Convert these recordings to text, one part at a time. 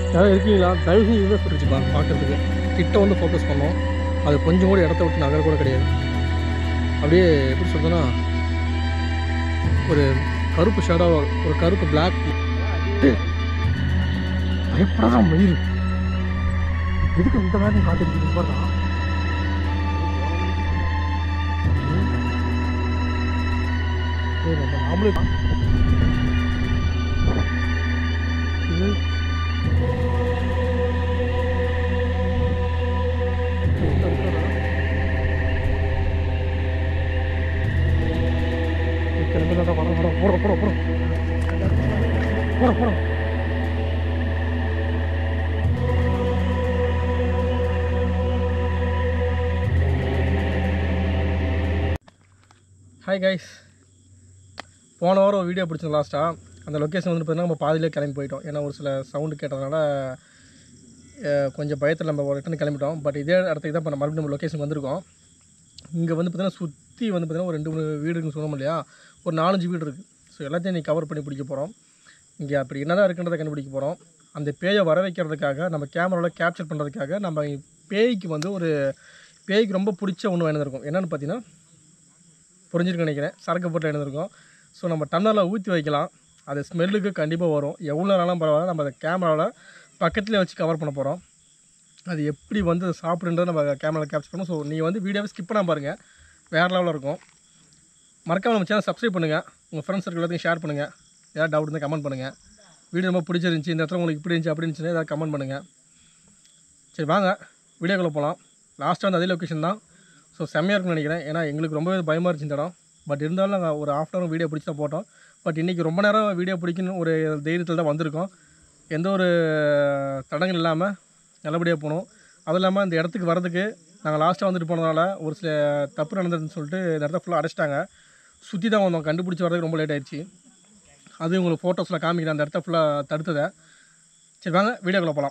யாராவது இருக்கீங்களா தயவு செஞ்சு யூஎஸ் வச்சுப்பா பார்க்கறதுக்கு கிட்ட வந்து ஃபோக்கஸ் பண்ணோம் அது கொஞ்சம் கூட இடத்த விட்டு நகர கூட கிடையாது அப்படியே எப்படி சொல்றதுன்னா ஒரு கருப்பு ஷேடாக ஒரு கருப்பு பிளாக் பயப்படாத மயில் எதுக்கு இந்த மாதிரி காத்திருக்கு பாருங்க ஏய், நம்ம நாமளே இது கிளம்பிடா வர வர போட போட போட போட போட ஹாய் கைஸ் போன வாரம் ஒரு வீடியோ பிடிச்சோம் லாஸ்ட்டாக அந்த லொக்கேஷன் வந்து பார்த்தீங்கன்னா நம்ம பாதியிலே கிளம்பி போயிட்டோம் ஏன்னா ஒரு சில சவுண்டு கேட்டதுனால அஹ், கொஞ்சம் பயத்தில் நம்ம ரிட்டன் கிளம்பிட்டோம் பட் இதே இடத்துக்கு தான் இப்போ நம்ம மறுபடியும் நம்ம லொக்கேஷன் வந்திருக்கோம் இங்கே வந்து பார்த்தீங்கன்னா சுற்றி வந்து பார்த்தீங்கன்னா ஒரு ரெண்டு மூணு வீடு இருக்குன்னு சொன்னோம் இல்லையா ஒரு நாலஞ்சு வீடு இருக்குது ஸோ எல்லாத்தையும் நீ கவர் பண்ணி பிடிக்க போகிறோம் இங்கே அப்படி என்னதான் இருக்குன்றதை கண்டுபிடிக்க போகிறோம் அந்த பேயை வர வைக்கிறதுக்காக நம்ம கேமராவில் கேப்சர் பண்ணுறதுக்காக நம்ம பேய்க்கு வந்து ஒரு பேய்க்கு ரொம்ப பிடிச்ச ஒன்று வேணும் என்னென்னு பார்த்தீங்கன்னா புரிஞ்சிருக்கு நினைக்கிறேன் சரக்கு போட்டு எழுந்திருக்கோம் ஸோ நம்ம டம்ளரில் ஊற்றி வைக்கலாம் அது ஸ்மெல்லுக்கு கண்டிப்பாக வரும் எவ்வளோ நாளும் பரவாயில்ல நம்ம அதை கேமராவில் பக்கத்துலேயே வச்சு கவர் பண்ண போகிறோம் அது எப்படி வந்து அதை சாப்பிடுன்றதை நம்ம கேமராவில் கேப்சர் பண்ணோம் ஸோ நீங்கள் வந்து வீடியோவை ஸ்கிப் பண்ணாம பாருங்கள் வேறு லெவலில் இருக்கும் மறக்காம நம்ம சேனல் சப்ஸ்கிரைப் பண்ணுங்கள் உங்கள் ஃப்ரெண்ட்ஸ் சர்க்கிள் எல்லாத்தையும் ஷேர் பண்ணுங்கள் ஏதாவது டவுட் இருந்தால் கமெண்ட் பண்ணுங்கள் வீடியோ ரொம்ப பிடிச்சிருந்துச்சி இந்த இடத்துல உங்களுக்கு இப்படி இருந்துச்சு அப்படி இருந்துச்சுன்னா ஏதாவது கமெண்ட் பண்ணுங்கள் சரி வாங்க வீடியோக்குள்ளே போகலாம் லாஸ்ட்டாக வந்து அதே லொக்கேஷன் தான் ஸோ செம்மையாக இருக்கும்னு நினைக்கிறேன் ஏன்னா எங்களுக்கு ரொம்பவே பயமாக இருந்துச்சு இந்த இடம் பட் இருந்தாலும் நாங்கள் ஒரு ஆஃப் அன் வீடியோ பிடிச்சி தான் போட்டோம் பட் இன்றைக்கி ரொம்ப நேரம் வீடியோ பிடிக்கணும் ஒரு தைரியத்தில் தான் வந்திருக்கோம் எந்த ஒரு தடங்கள் இல்லாமல் நல்லபடியாக போனோம் அதுவும் இல்லாமல் இந்த இடத்துக்கு வரதுக்கு நாங்கள் லாஸ்ட்டாக வந்துட்டு போனதால ஒரு சில தப்பு நடந்ததுன்னு சொல்லிட்டு இந்த இடத்த ஃபுல்லாக அடைச்சிட்டாங்க சுற்றி தான் வந்தோம் கண்டுபிடிச்சி வரதுக்கு ரொம்ப லேட் ஆயிடுச்சு அது உங்களுக்கு ஃபோட்டோஸில் காமிக்கிறேன் அந்த இடத்த ஃபுல்லாக தடுத்ததை சரி வாங்க வீடியோக்குள்ளே போகலாம்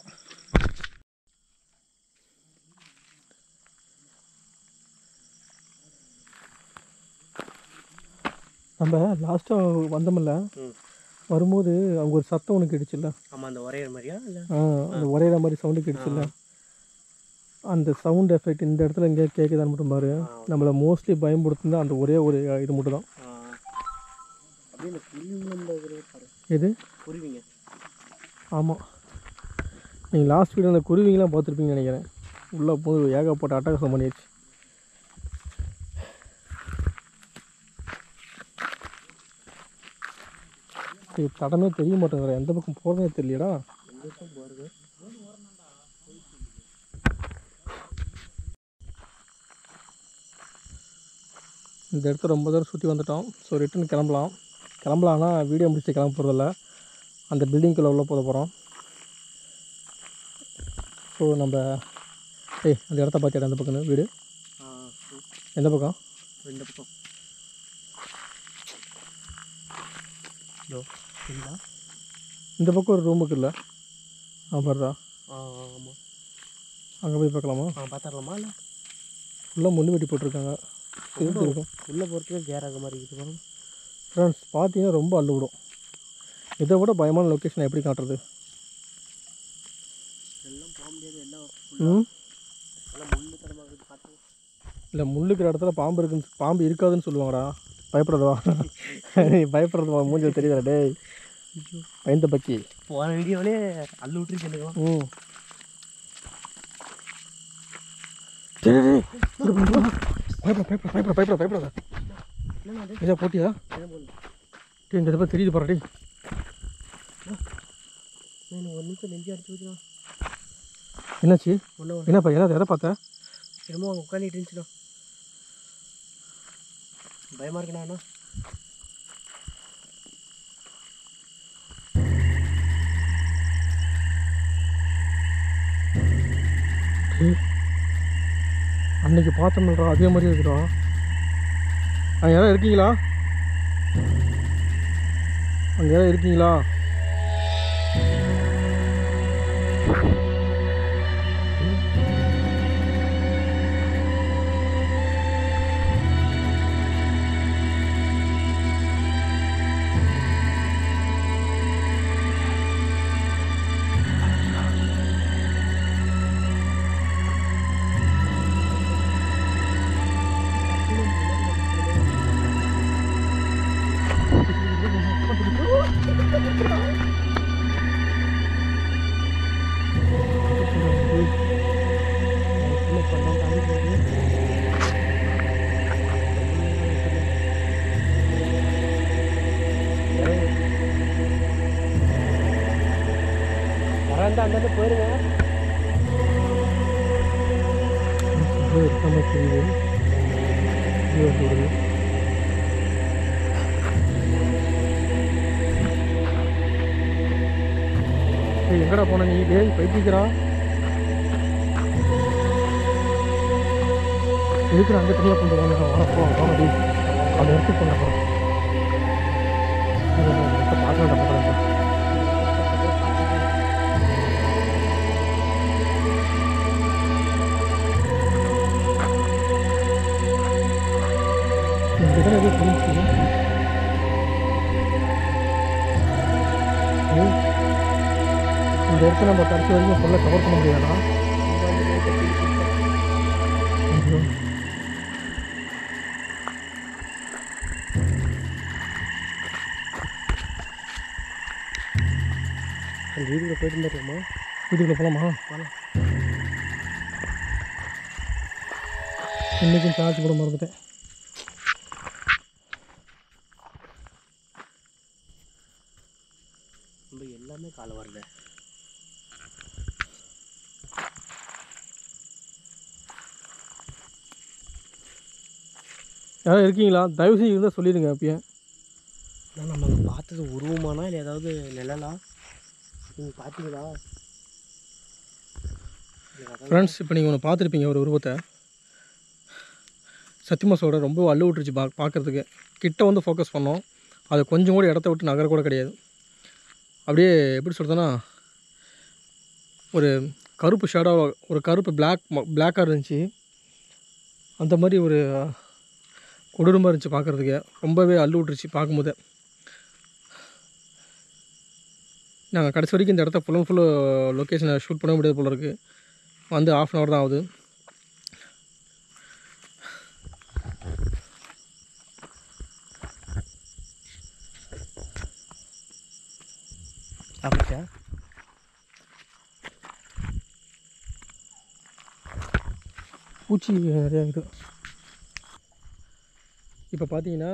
நம்ம லாஸ்ட்டாக வந்தோம்ல ம். வரும்போது அங்கே ஒரு சத்தம் ஒன்று கேட்டுச்சுல்ல ஆமாம் அந்த ஒரே மாதிரியா இல்லை ஆ அந்த ஒரேற மாதிரி சவுண்டு கேட்டுச்சுல்ல அந்த சவுண்ட் எஃபெக்ட் இந்த இடத்துல எங்கேயா கேட்குதான்னு மட்டும் பாரு நம்மளை மோஸ்ட்லி பயன்படுத்துனா அந்த ஒரே ஒரு இது மட்டும் தான் அப்படியே இந்த குருவிங்க இந்த இதுல பாரு எது குருவிங்க ஆமாம் நீங்கள் லாஸ்ட் வீடியோ அந்த குருவிங்களாம் பார்த்துருப்பீங்கன்னு நினைக்கிறேன் உள்ளே போது ஏகப்பட்ட அட்டகாசம் பண்ணிடுச்சு இது தடமே தெரிய மாட்டேங்கிற எந்த பக்கம் போகிறதே தெரியலடா எந்த பக்கம் போகிறது இந்த இடத்த ரொம்ப தூரம் சுற்றி வந்துட்டோம் ஸோ ரிட்டன் கிளம்பலாம் கிளம்பலாம்னா வீடியோ முடிச்சு கிளம்ப போகிறதில்ல அந்த பில்டிங்குள்ளே உள்ள போக போகிறோம் ஸோ நம்ம ஏய் அந்த இடத்த பார்த்தியா அந்த பக்கம் வீடு ஆ எந்த பக்கம் இந்த பக்கம் இதோ சரிதா இந்த பக்கம் ஒரு ரூம் இருக்குல்ல ஆ பாருடா ஆ ஆமாம் அங்கே போய் பார்க்கலாமா ஆ பார்த்துடலாமா இல்லை ஃபுல்லாக முள்ளு வெட்டி போட்டிருக்காங்க திருப்பி இருக்கும் உள்ளே போகிறதுக்கே கேராக மாதிரி இருக்குது பாருங்க ஃப்ரெண்ட்ஸ் பார்த்தீங்கன்னா ரொம்ப அள்ளு விடும் இதை விட பயமான லொக்கேஷன் எப்படி காட்டுறது எல்லாம் போக முடியாது எல்லாம் ம் எல்லாம் முள்ளு தரமாக இருக்குது பார்த்து இல்லை முள்ளுக்கிற இடத்துல பாம்பு இருக்குன்னு பாம்பு இருக்காதுன்னு சொல்லுவாங்கடா பயப்படுறதா நீ பயப்படுறது மூஞ்சல் தெரியுதா டேய் பயந்த பக்கி போன வீடியோவிலே அள்ளு விட்டுருக்கு ம் டேய், டேய், டேய். பயப்பட பயப்பட பயப்பட பயப்பட பயப்படாத என்னண்ணா அது ஏதா போட்டியா என்ன பண்ணு டேய் இந்த இதை தெரியுது பாரு டேய் நான் ஒரு நிமிஷம் நெஞ்சு அடிச்சு வச்சுனா என்னாச்சு ஒன்றும் என்னப்பா எதாவது எதை பார்த்த திரும்ப அங்கே உட்காந்துட்டு இருந்துச்சுண்ணா பயமாக இருக்குண்ணா அண்ணா டேய், அன்னைக்கு பார்த்தோம்லடா அதே மாதிரி இருக்குடா அங்கே யாராவது இருக்கீங்களா அங்கே யாராவது இருக்கீங்களா சும்மா பண்ணாம தாண்டி போகுது. வராண்டா அந்தாண்ட போயிருங்க இருக்காம தெரியுது இது வருது ஏய் எங்கடா போன நீ டேய் பைத்திக்கிறா இருக்கிற அங்கே தனியாக கொண்டு வாங்க வர போ வாங்க டேய் அந்த இடத்துக்கு கொண்டு போகிறோம் பார்க்கலாம் பார்க்கலாம் இந்த இடம் எதுவும் புரிஞ்சு இந்த இடத்துல நம்ம கடைசி வரைக்கும் ஃபுல்லாக கவர் பண்ண முடியாதா ஐயோ. அந்த வீட்டுக்கு போயிட்டு வந்துடுறோமா வீட்டுக்குள்ள போகலாமா போகலாம் இன்றைக்கும் சார்ஜ் கூட மறந்துட்டேன் நம்ம எல்லாமே காலை வரல யாரும் இருக்கீங்களா தயவு செஞ்சு இருந்தால் சொல்லிடுங்க அப்பயே ஆனால் நம்ம அங்கே பார்த்தது உருவமானா இல்லை ஏதாவது நிழலா நீங்கள் பார்த்தீங்களா இல்ல அதான் ஃப்ரெண்ட்ஸ் இப்போ நீங்கள் ஒன்று பார்த்துருப்பீங்க ஒரு உருவத்தை சத்தியமாசோட ரொம்ப அள்ளு விட்டுருச்சு பா பார்க்குறதுக்கு கிட்ட வந்து ஃபோக்கஸ் பண்ணோம் அது கொஞ்சம் கூட இடத்த விட்டு நகர கூட கிடையாது அப்படியே எப்படி சொல்கிறதுன்னா ஒரு கருப்பு ஷேடோ ஒரு கருப்பு பிளாக் பிளாக்காக இருந்துச்சு அந்த மாதிரி ஒரு கொடூரமாக இருந்துச்சு பார்க்குறதுக்கு ரொம்பவே அள்ளு விட்டுருச்சு பார்க்கும்போதே நாங்கள் கடைசி வரைக்கும் இந்த இடத்த ஃபுல் அண்ட் ஃபுல்லு லொக்கேஷனை ஷூட் பண்ண முடியாது போல இருக்குது வந்து ஆஃப் அன் ஹவர் தான் ஆகுது அப்படிச்சா பூச்சி நிறையா இருக்குது இப்போ பார்த்தீங்கன்னா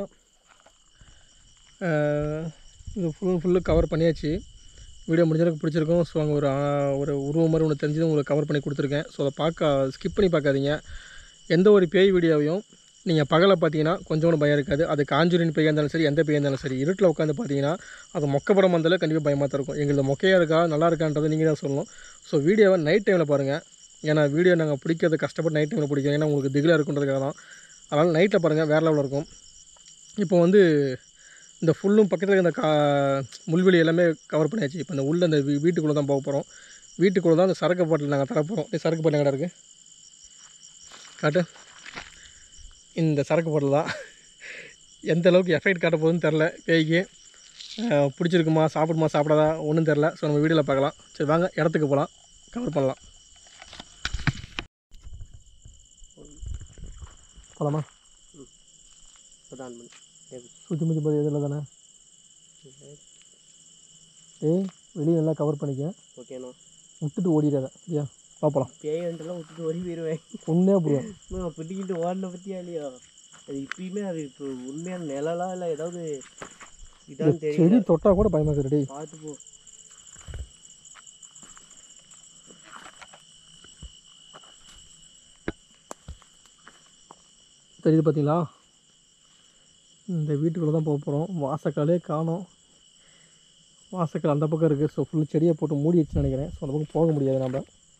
ஆஹ், இது ஃபுல் ஃபுல்லு கவர் பண்ணியாச்சு வீடியோ முடிஞ்சளவுக்கு பிடிச்சிருக்கும் ஸோ அங்கே ஒரு ஆஹ், ஒரு உருவம் மாதிரி ஒன்று தெரிஞ்சது உங்களுக்கு கவர் பண்ணி கொடுத்துருக்கேன் ஸோ அதை பார்க்க ஸ்கிப் பண்ணி பார்க்காதீங்க எந்த ஒரு பேய் வீடியோவையும் நீங்கள் பகலை பார்த்தீங்கன்னா கொஞ்சம் கூட பயம் இருக்காது அது காஞ்சூரின் பேயாக இருந்தாலும் சரி எந்த பேயாக இருந்தாலும் சரி இருட்டில் உட்காந்து பார்த்தீங்கன்னா அது மொக்கப்படம் வந்தாலும் கண்டிப்பாக பயமாக தான் இருக்கும் எங்களுக்கு மொக்கையாக இருக்கா நல்லா இருக்கான்றதை நீங்கள் தான் சொல்லணும் ஸோ வீடியோவை நைட் டைமில் பாருங்கள் ஏன்னா வீடியோ நாங்கள் பிடிக்கிறது கஷ்டப்பட்டு நைட் டைமில் பிடிக்கும் ஏன்னா உங்களுக்கு திகிலாக இருக்குன்றதுக்காக தான் அதனால் நைட்டில் பாருங்கள் வேறு லெவலில் இருக்கும் இப்போ வந்து இந்த ஃபுல்லும் பக்கத்தில் இந்த கா முள்வெளி எல்லாமே கவர் பண்ணியாச்சு இப்போ இந்த உள்ள இந்த வீ வீட்டுக்குள்ளே தான் போக போகிறோம் வீட்டுக்குள்ளே தான் அந்த சரக்கு பாட்டில் நாங்கள் தர போகிறோம் இந்த சரக்கு பாட்டில் கடை இருக்குது காட்டு இந்த சரக்கு பாட்டில் தான் எந்த அளவுக்கு எஃபெக்ட் காட்ட போகுதுன்னு தெரில பேய்க்கு அஹ், பிடிச்சிருக்குமா சாப்பிடுமா சாப்பிடாதா ஒன்றும் தெரில ஸோ நம்ம வீடியோவில் பார்க்கலாம் சரி வாங்க இடத்துக்கு போகலாம் கவர் பண்ணலாம் போகலாமா இப்போ ஆன் பண்ணி சரி. சுற்றி முற்றி போய் இதில் தானே ஏய் வெளியே நல்லா கவர் பண்ணிக்க ஓகேண்ணா விட்டுட்டு ஓடிடாத சரியா பார்ப்பலாம் பேயண்டெல்லாம் விட்டுட்டு ஓடி போயிடுவேன் ஒன்றே புரியும் நான் பிடிக்கிட்டு ஓடின பற்றியா இல்லையா அது இப்பயுமே அது இப்போ உண்மையான நிழலா இல்லை ஏதாவது இதான் செடி தெரியல தொட்டா கூட பயமாக இருக்குது டேய் பார்த்து போ தெரியுது பார்த்தீங்களா இந்த வீட்டுக்குள்ளே தான் போக போகிறோம் வாசக்காலே காணோம் வாசக்கால் அந்த பக்கம் இருக்குது ஸோ ஃபுல் செடியை போட்டு மூடி வச்சுன்னு நினைக்கிறேன் ஸோ அந்த பக்கம் போக முடியாது நம்ம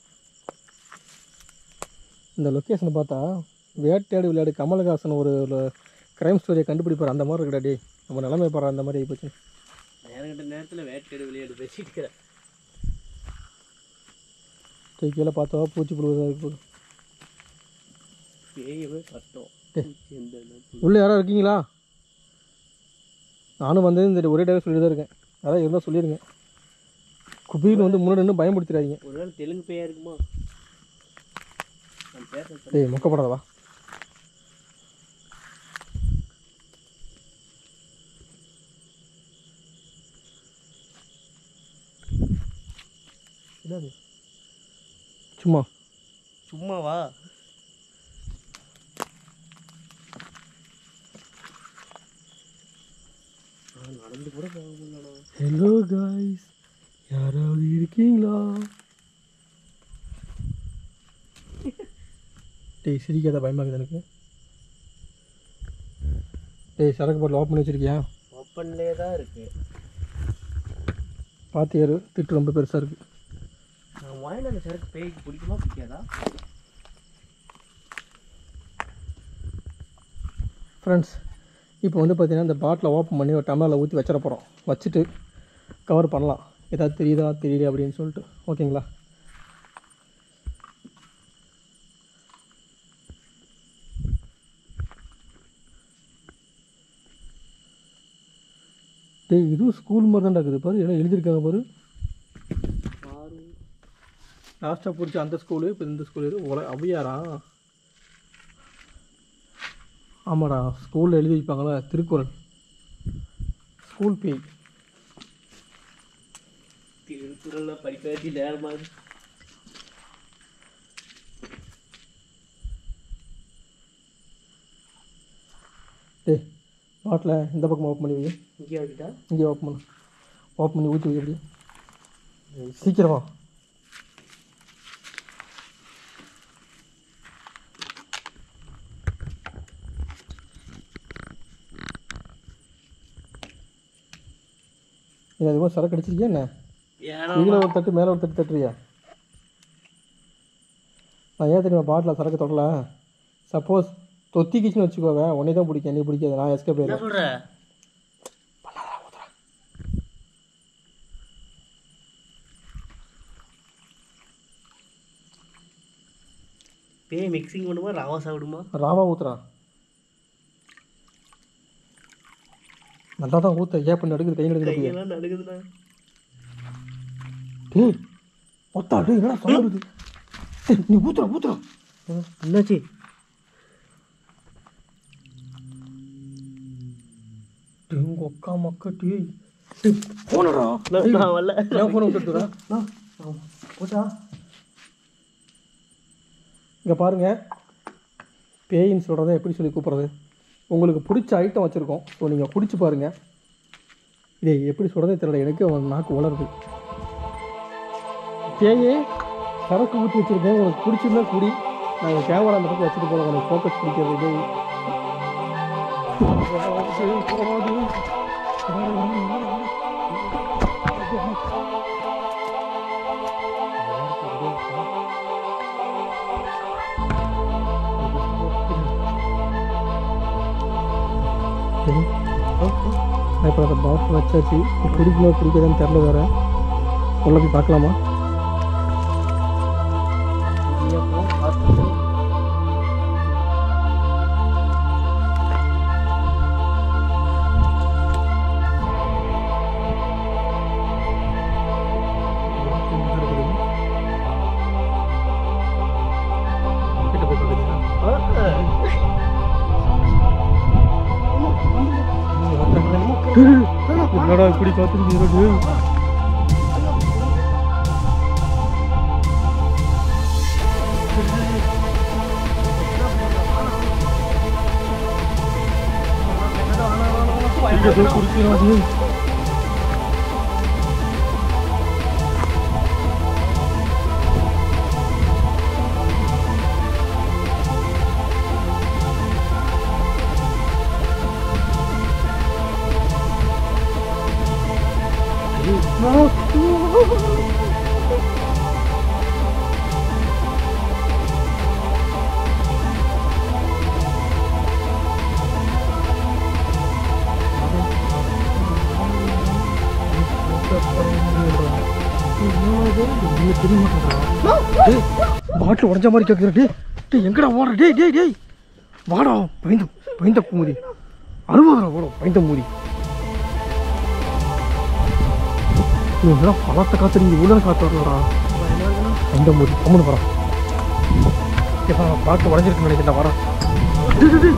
இந்த லொக்கேஷனை பார்த்தா வேட்டையாடு விளையாடு கமலஹாசன் ஒரு க்ரைம் ஸ்டோரியை கண்டுபிடிப்பார் அந்த மாதிரி இருக்குடா டேய் நம்ம நிலைமை பாரு அந்த மாதிரி ஆகிப்போச்சு நேரம் கட்ட நேரத்தில் வேட்டையாடு விளையாடு பேசிட்டு இருக்கிறேன் டேய் கீழே பார்த்தா பூச்சி புழுவதாக இருக்கு போகுது பேயவே கஷ்டம் டேய். எந்த நேரத்துல. உள்ளே யாராவது இருக்கீங்களா நானும் வந்து இந்த ஒரே டைம் சொல்லிட்டு தான் இருக்கேன் யாராவது இருந்தால் சொல்லிடுங்க குபீர்னு வந்து முன்னாடி நின்று பயன்படுத்திடாதீங்க ஒரு நாள் தெலுங்கு பேயா இருக்குமா நான் பேசுறேன் டேய் மொக்கப்படாதவா என்னது சும்மா சும்மாவா நான் நடந்து கூட போக முடியலண்ணா ஹலோ காய்ஸ் யாராவது இருக்கீங்களா டேய் சிரிக்காத பயமாக்குது எனக்கு டேய் சரக்கு பாட்டில் ஓப்பன் பண்ணி வச்சிருக்கியா ஓப்பன்லேயே தான் இருக்கு பார்த்து ஏறு திட்டு ரொம்ப பெருசாக இருக்குது நான் வாங்கின அந்த சரக்கு பேய்க்கு பிடிக்குமா பிடிக்காதா ஃப்ரெண்ட்ஸ் இப்போ வந்து பார்த்தீங்கன்னா இந்த பாட்டில் ஓப்பன் பண்ணி ஒரு டம்ளரில் ஊற்றி வச்சிட போகிறோம் வச்சுட்டு கவர் பண்ணலாம் ஏதாவது தெரியுதா தெரியல அப்படின்னு சொல்லிட்டு ஓகேங்களா டேய் இதுவும் ஸ்கூல் மாதிரி தான் இருக்குது பாரு எல்லாம் எழுதியிருக்காங்க பாரு பாரு லாஸ்ட்டாக பிடிச்ச அந்த ஸ்கூலு இப்போ இந்த ஸ்கூலு இது உல அவையாரா ஆமாடா ஸ்கூலில் எழுதி வைப்பாங்களே திருக்குறள் ஸ்கூல் பேய் திருக்குறளில் படிக்க வேண்டிய நேரமாக டேய் பாட்டில் இந்த பக்கம் ஓப்பன் பண்ணி வை இங்கே வந்துட்டா இங்கே ஓப்பன் பண்ணு ஓப்பன் பண்ணி ஊற்றி வை எப்படி சீக்கிரமா நீ அது மாதிரி சரக்கு அடிச்சிருக்கியா என்ன ஏன்னா கீழே ஒரு தட்டு மேலே ஒரு தட்டு தட்டுறியா நான் ஏன் தெரியுமா பாட்டில் சரக்கு தொடல சப்போஸ் தொத்திக்கிச்சுன்னு வச்சுக்கோவே உடனே தான் பிடிக்கும் நீ பிடிக்காது நான் எஸ்கே என்ன போயிடுறேன் சொல்கிற பேய் மிக்சிங் பண்ணுமா ராவா சாப்பிடுமா ராவா ஊத்துறா நல்லா தான் ஊத்த ஏன் பண்ணி எடுக்குது கை எடுக்குது கையெல்லாம் நடுக்குதுண்ணா டேய் ஒத்தா டேய் என்னடா சொல்லுறது டேய் நீ ஊத்துறா ஊத்துறா என்னாச்சு டேய் உங்க அக்கா மக்கா டேய் டேய் போனடா நான் நான் வரல ஏன் ஃபோனை விட்டுட்டுறா போட்டா இங்கே பாருங்க பேயின்னு சொல்கிறத எப்படி சொல்லி கூப்பிட்றது உங்களுக்கு பிடிச்ச ஐட்டம் வச்சுருக்கோம் ஸோ நீங்கள் குடிச்சு பாருங்க இதே எப்படி சொல்கிறதே தெரியல எனக்கு அவன் நாக்கு வளருது பேயே சரக்கு ஊற்றி வச்சுருக்கேன் உங்களுக்கு பிடிச்சிருந்தா குடி நாங்கள் கேமரா அந்த பக்கம் வச்சுட்டு போகலாம் உனக்கு ஃபோக்கஸ் பிடிக்கிறது டேய் இப்போ அந்த பாட்டில் வச்சாச்சு இப்போ பிடிக்குமா பிடிக்காதான்னு தெரில வேற உள்ள போய் பார்க்கலாமா கிட்ட போய் பார்க்குறீங்களா என்னடா இப்படி பார்த்துருக்கீங்க குடிக்கிறாது பாட்டில் உடஞ்ச மாதிரி கேட்குற டே டேய் எங்கடா ஓடுற டேய் டேய் டேய் வாடா பயந்த பயந்த மூதி அறுபதுரா ஓட பயந்த மூதி இதெல்லாம் பழத்தை காத்து நீங்கள் உள்ள காத்து வரலடா பயந்த மூதி கம்முன்னு வரா இப்போ பாட்டு உடஞ்சிருக்கு நினைக்கிறேன் வரேன் டேய், டேய்,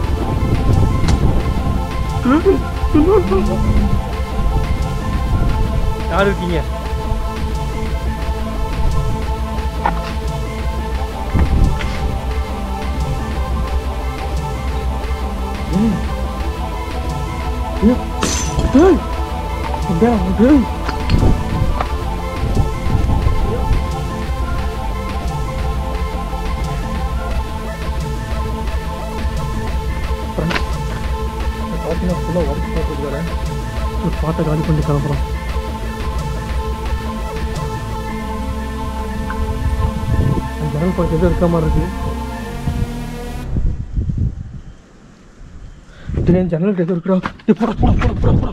டேய். யார் இருக்கீங்க டேய் டேய் டேய் பார்த்தீங்கன்னா ஃபுல்லாக ஒர்க் போட்டு வரேன் ஒரு பாட்டை காலி பண்ணி கிளம்புறோம் அந்த ஜன்னல் பக்கம் எதுவும் இருக்க மாதிரி இருக்கு திடீர்னு ஜன்னல் எதுவும் இருக்கிறோம் போட போட போட போட போட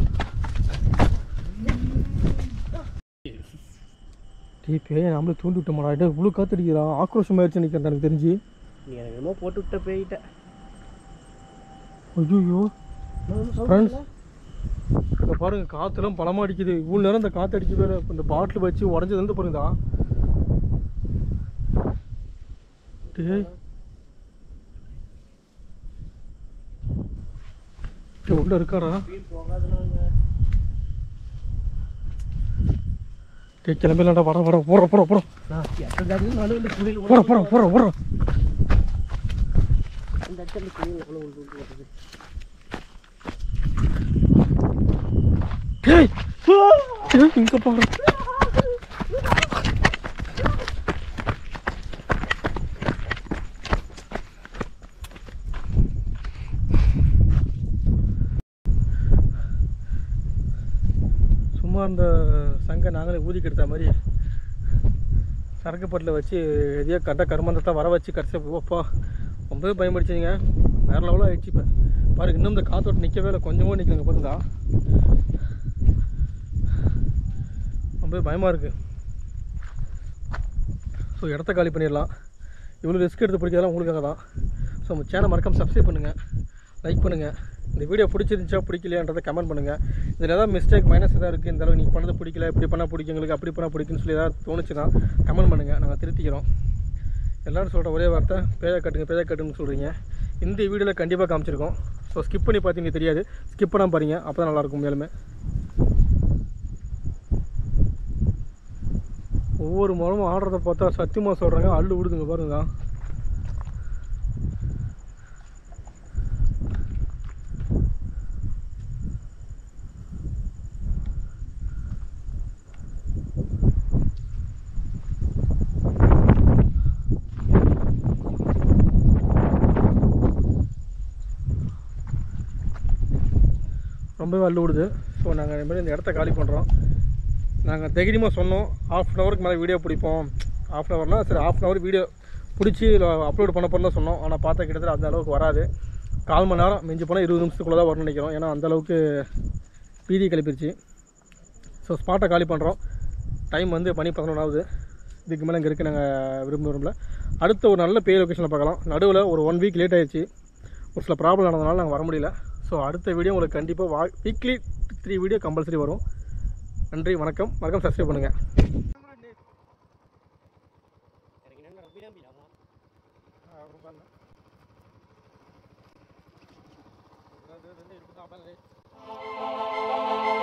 டீ பேய நம்மளே தூண்டி விட்டோம்டா டே இவ்வளோ காத்தடிக்கிறான் ஆக்ரோஷம் ஆயிடுச்சு நிற்கிறேன் எனக்கு தெரிஞ்சு நீ எனக்கு என்னமோ போட்டு விட்ட போயிட்டேன் ஐயோ ஃப்ரெண்ட்ஸ் இங்கே பாருங்க காற்றுலாம் பலமாக அடிக்குது இவ்வளோ நேரம் இந்த காற்று அடிக்க வேறு இந்த பாட்டில் வச்சு உடஞ்சது வந்து பாருங்கடா டேய் டேய், உள்ள இருக்காரா போகாதுனாங்க டேய் கிளம்பிடலாம்டா வர வர போற போற போற நான் எத்தனை தாடி நடுவில் குளியில் போற போற போற போற அந்த இடத்துல குளியில் கூட உள்ள உள்ள வருது டேய் டேய் இங்க பாரு சும்மா அந்த சங்கை நாங்களே ஊதி கெடுத்த மாதிரி சரக்கு பட்டில் வச்சு எதையோ கட்ட கருமந்தத்தை வர வச்சு கடைசியாக ஓப்பா ரொம்பவே பயன்படுச்சிங்க வேறு லெவலாக ஆயிடுச்சு இப்போ பாருங்க இன்னும் இந்த காத்தோட்டு நிற்கவே இல்லை கொஞ்சமும் நிற்கலங்க பாருங்க ரொம்பவே பயமாக இருக்குது ஸோ இடத்த காலி பண்ணிடலாம் இவ்வளோ ரிஸ்க் எடுத்து பிடிக்கிறதெல்லாம் உங்களுக்காக தான் ஸோ நம்ம சேனல் மறக்காம சப்ஸ்கிரைப் பண்ணுங்கள் லைக் பண்ணுங்கள் இந்த வீடியோ பிடிச்சிருந்துச்சா பிடிக்கலையான்றதை கமெண்ட் பண்ணுங்கள் இதில் ஏதாவது மிஸ்டேக் மைனஸ் எதாவது இருக்குது இந்த அளவு நீங்கள் பண்ணது பிடிக்கல இப்படி பண்ணால் பிடிக்கும் எங்களுக்கு அப்படி பண்ணால் பிடிக்குன்னு சொல்லி ஏதாவது தோணுச்சுன்னா கமெண்ட் பண்ணுங்கள் நாங்கள் திருத்திக்கிறோம் எல்லோரும் சொல்கிற ஒரே வார்த்தை பேரை கட்டுங்க பேரை கட்டுன்னு சொல்கிறீங்க இந்த வீடியோவில் கண்டிப்பாக காமிச்சிருக்கோம் ஸோ ஸ்கிப் பண்ணி பார்த்தீங்க தெரியாது ஸ்கிப் பண்ணாமல் பாருங்க அப்போ தான் நல்லாயிருக்கும் மேலுமே ஒவ்வொரு மரமும் ஆடுறத பார்த்தா சத்தியமாக சொல்கிறாங்க அள்ளு விடுதுங்க பாருங்க ரொம்பவே அள்ளு விடுது ஸோ நாங்கள் இந்த மாதிரி இந்த இடத்த காலி பண்ணுறோம் நாங்கள் தைரியமாக சொன்னோம் ஆஃப் அன் ஹவருக்கு மேலே வீடியோ பிடிப்போம் ஆஃப் அன் ஹவர்னால் சரி ஆஃப் அன் ஹவர் வீடியோ பிடிச்சி அப்லோட் பண்ண போகிறோம் தான் சொன்னோம் ஆனால் பார்த்தா கிட்டத்தட்ட அந்த அளவுக்கு வராது கால் மணி நேரம் மிஞ்சி போனால் இருபது நிமிஷத்துக்குள்ளே தான் வரும்னு நினைக்கிறோம் ஏன்னா அந்த அளவுக்கு பீதி கிளப்பிருச்சு ஸோ ஸ்பாட்டை காலி பண்ணுறோம் டைம் வந்து மணி பதினொன்று ஆகுது இதுக்கு மேலே இங்கே இருக்க நாங்கள் விரும்ப விரும்பல அடுத்த ஒரு நல்ல பே லொக்கேஷனில் பார்க்கலாம் நடுவில் ஒரு ஒன் வீக் லேட் ஆயிடுச்சு ஒரு சில ப்ராப்ளம் நடந்தனால நாங்கள் வர முடியல ஸோ அடுத்த வீடியோ உங்களுக்கு கண்டிப்பாக வா வீக்லி த்ரீ வீடியோ கம்பல்சரி வரும் நன்றி வணக்கம் மறக்காம சப்ஸ்கிரைப் பண்ணுங்கள் எனக்கு என்ன நம்பிடாமா ரொம்ப